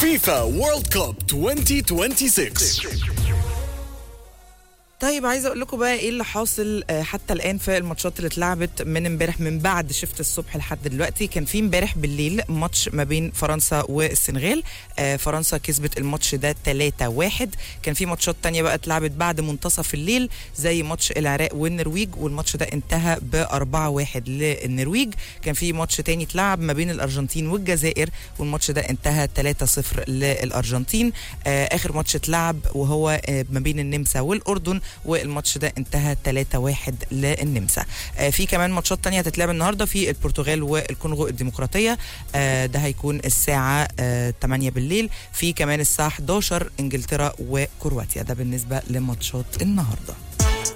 فيفا وورلد كوب 2026 طيب عايزه اقول لكم بقى ايه اللي حاصل آه، حتى الان في الماتشات اللي اتلعبت من امبارح من بعد شفت الصبح لحد دلوقتي كان في امبارح بالليل ماتش ما بين فرنسا والسنغال آه، فرنسا كسبت الماتش ده 3-1 كان في ماتشات تانية بقى اتلعبت بعد منتصف الليل زي ماتش العراق والنرويج والماتش ده انتهى ب 4-1 للنرويج كان في ماتش تاني اتلعب ما بين الارجنتين والجزائر والماتش ده انتهى 3-0 للارجنتين آه، اخر ماتش اتلعب وهو آه، ما بين النمسا والاردن والماتش ده انتهى 3-1 للنمسا آه، في كمان ماتشات تانية هتتلعب النهارده في البرتغال والكونغو الديمقراطيه آه، ده هيكون الساعه آه، 8 بالليل في كمان الساعه 11 انجلترا وكرواتيا ده بالنسبه لماتشات النهارده